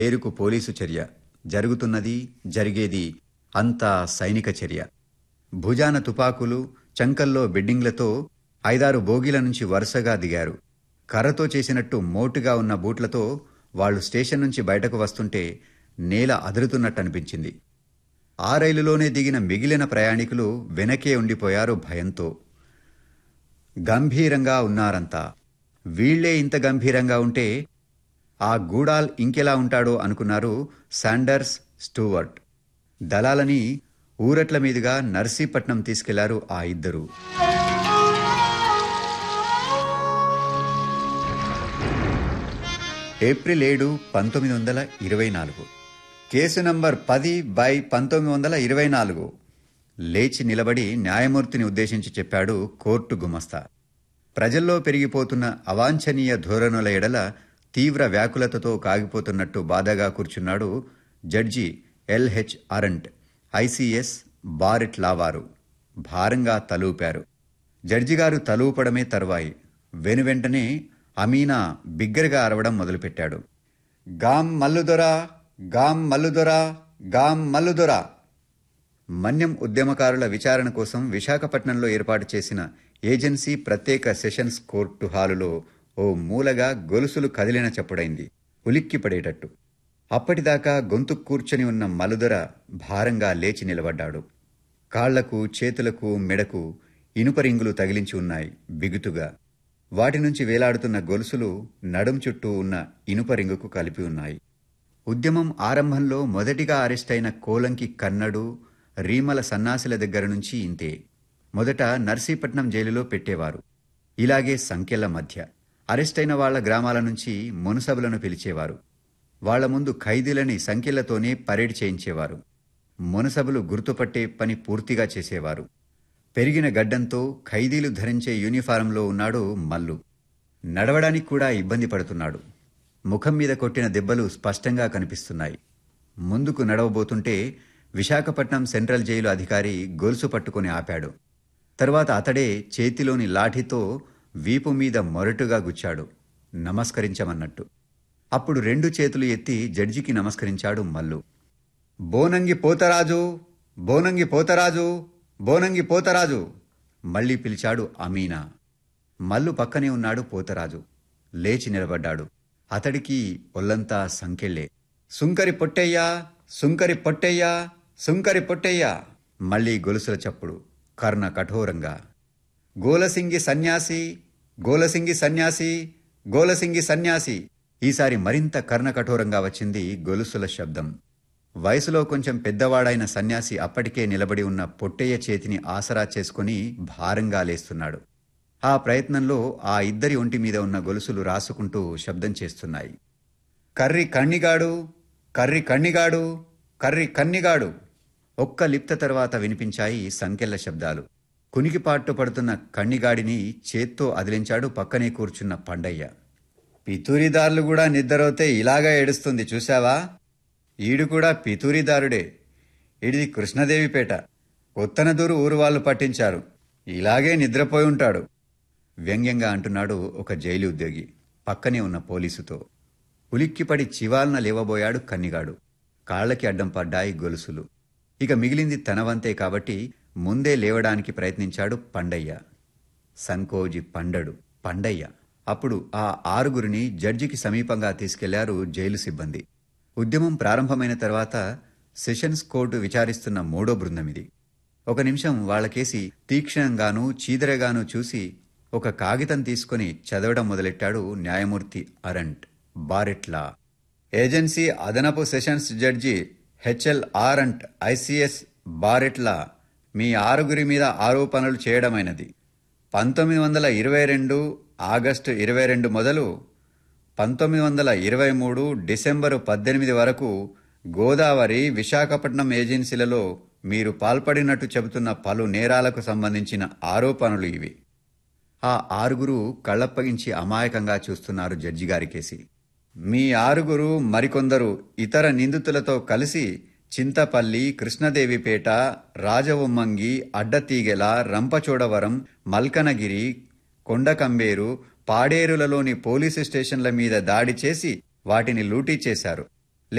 పేరుకు పోలీసు చర్య జరుగుతున్నది జరిగేది అంతా సైనిక చర్య భుజాన తుపాకులు చంకల్లో బెడ్డింగ్లతో ఐదారు బోగీల నుంచి వరుసగా దిగారు కర్రతో చేసినట్టు మోటుగా ఉన్న బూట్లతో వాళ్ళు స్టేషన్ నుంచి బయటకు వస్తుంటే నేల అదురుతున్నట్టు అనిపించింది ఆ రైలులోనే దిగిన మిగిలిన ప్రయాణికులు వెనకే ఉండిపోయారు భయంతో గంభీరంగా ఉన్నారంతా వీళ్లే ఇంత గంభీరంగా ఉంటే ఆ గూడాల్ ఇంకెలా ఉంటాడో అనుకున్నారు శాండర్స్ స్టూవర్ట్ దళాలని ఊరట్ల మీదుగా నర్సీపట్నం తీసుకెళ్లారు ఆ ఇద్దరు ఏప్రిల్ ఏడు పంతొమ్మిది వందల ఇరవై నాలుగు కేసు నంబర్ పది బై పంతొమ్మిది వందల ఇరవై నాలుగు లేచి నిలబడి న్యాయమూర్తిని ఉద్దేశించి చెప్పాడు కోర్టు గుమస్తా ప్రజల్లో పెరిగిపోతున్న అవాంఛనీయ ధోరణుల ఎడల తీవ్ర వ్యాకులతతో కాగిపోతున్నట్టు బాధగా కూర్చున్నాడు judge LH Arant ICS bar at లావారు భారంగా తలూపారు జడ్జిగారు తలూపడమే తర్వాయి వెనువెంటనే అమీనా బిగ్గరగా అరవడం మొదలుపెట్టాడు గాం మల్లుదొరా గాం మల్లుదొరా గాం మల్లుదొరా మన్యం ఉద్యమకారుల విచారణ కోసం విశాఖపట్నంలో ఏర్పాటు చేసిన ఏజెన్సీ ప్రత్యేక సెషన్స్ కోర్టు హాలులో ఓ మూలగా గొలుసులు కదిలిన చప్పుడైంది ఉలిక్కి పడేటట్టు అప్పటిదాకా గొంతు కూర్చొని ఉన్న మలుదొర భారంగా లేచి నిలబడ్డాడు కాళ్లకు చేతులకు మెడకు ఇనుప రింగులు తగిలించి ఉన్నాయి బిగుతుగా వాటి నుంచి వేలాడుతున్న గొలుసులు నడుం చుట్టూ ఉన్న ఇనుప రింగుకు కలిపి ఉన్నాయి ఉద్యమం ఆరంభంలో మొదటిగా అరెస్ట్ అయిన కోలంకి కన్నడు రీమల సన్నాసుల దగ్గర నుంచి ఇంతే మొదట నర్సీపట్నం జైలులో పెట్టేవారు ఇలాగే సంఖ్యల మధ్య అరెస్ట్ అయిన వాళ్ల గ్రామాల నుంచి మునసబులను పిలిచేవారు వాళ్ల ముందు ఖైదీలని సంఖ్యలతోనే పరేడ్ చేయించేవారు మునసబులు గుర్తుపట్టే పని పూర్తిగా చేసేవారు పెరిగిన గడ్డంతో ఖైదీలు ధరించే యూనిఫారంలో ఉన్నాడు మల్లు నడవడానికి కూడా ఇబ్బంది పడుతున్నాడు ముఖం మీద కొట్టిన దెబ్బలు స్పష్టంగా కనిపిస్తున్నాయి ముందుకు నడవబోతుంటే విశాఖపట్నం సెంట్రల్ జైలు అధికారి గొలుసు పట్టుకుని ఆపాడు తరువాత అతడే చేతిలోని లాఠీతో వీపు మీద మొరటుగా గుచ్చాడు నమస్కరించమన్నట్టు అప్పుడు రెండు చేతులు ఎత్తి జడ్జికి నమస్కరించాడు మల్లు బోనంగి పోతరాజు బోనంగి పోతరాజు బోనంగి పోతరాజు మళ్ళీ పిలిచాడు అమీనా మల్లు పక్కనే ఉన్నాడు పోతరాజు లేచి నిలబడ్డాడు అతడికి ఒల్లంతా సంకెళ్లే సుంకరి పొట్టయ్యా సుంకరి పొట్టయ్యా సుంకరి పొట్టయ్యా మళ్ళీ గొలుసుల చప్పుడు కర్ణ కఠోరంగా గోలసింగి సన్యాసి గోలసింగి సన్యాసి గోలసింగి సన్యాసి ఈసారి మరింత కర్ణ కఠోరంగా వచ్చింది గొలుసుల శబ్దం వయసులో కొంచెం పెద్దవాడైన సన్యాసి అప్పటికే నిలబడి ఉన్న పొట్టయ్య చేతిని ఆసరా చేసుకుని భారంగా లేస్తున్నాడు ఆ ప్రయత్నంలో ఆ ఇద్దరి ఒంటి మీద ఉన్న గొలుసులు రాసుకుంటూ శబ్దం చేస్తున్నాయి కర్రి కన్నిగాడు కర్రి కన్నిగాడు కర్రి కన్నిగాడు ఒక్క లిప్త తర్వాత వినిపించాయి సంకెళ్ల శబ్దాలు కునికిపాట్టు పడుతున్న కన్నిగాడిని చేత్తో అదిలించాడు పక్కనే కూర్చున్న పండయ్య పితూరిదారులు కూడా నిద్రవుతే ఇలాగా ఏడుస్తుంది చూశావా ఈడు కూడా పితూరిదారుడే ఇడిది కృష్ణదేవిపేట కొత్తనదూరు ఊరు వాళ్ళు పట్టించారు ఇలాగే నిద్రపోయి ఉంటాడు వ్యంగ్యంగా అంటున్నాడు ఒక జైలు ఉద్యోగి పక్కనే ఉన్న పోలీసుతో ఉలిక్కిపడి చివాలన లేవబోయాడు కన్నిగాడు కాళ్లకి అడ్డం పడ్డాయి గొలుసులు ఇక మిగిలింది తనవంతే కాబట్టి ముందే లేవడానికి ప్రయత్నించాడు పండయ్య సంకోజి పండడు పండయ్య అప్పుడు ఆ ఆరుగురిని జడ్జికి సమీపంగా తీసుకెళ్లారు జైలు సిబ్బంది ఉద్యమం ప్రారంభమైన తర్వాత సెషన్స్ కోర్టు విచారిస్తున్న మూడో బృందం ఇది ఒక నిమిషం వాళ్లకేసి తీక్షణంగానూ చీదరగానూ చూసి ఒక కాగితం తీసుకుని చదవడం మొదలెట్టాడు న్యాయమూర్తి అరంట్ బారెట్లా ఏజెన్సీ అదనపు sessions judge HL Arant ICS bar at law మీ ఆరుగురి మీద ఆరోపణలు చేయడమైనది పంతొమ్మిది వందల ఇరవై రెండు ఆగస్టు ఇరవై రెండు మొదలు పంతొమ్మిది వందల ఇరవై మూడు డిసెంబరు పద్దెనిమిది వరకు గోదావరి విశాఖపట్నం ఏజెన్సీలలో మీరు పాల్పడినట్టు చెబుతున్న పలు నేరాలకు సంబంధించిన ఆరోపణలు ఇవి ఆ ఆరుగురు కళ్ళప్పగించి అమాయకంగా చూస్తున్నారు జడ్జి గారి కేసి మీ ఆరుగురు మరికొందరు ఇతర నిందితులతో కలిసి చింతపల్లి కృష్ణదేవిపేట రాజవొమ్మంగి అడ్డతీగెల రంపచోడవరం మల్కనగిరి కొండకంబేరు పాడేరులలోని పోలీసు స్టేషన్ల మీద దాడి చేసి వాటిని లూటీ చేశారు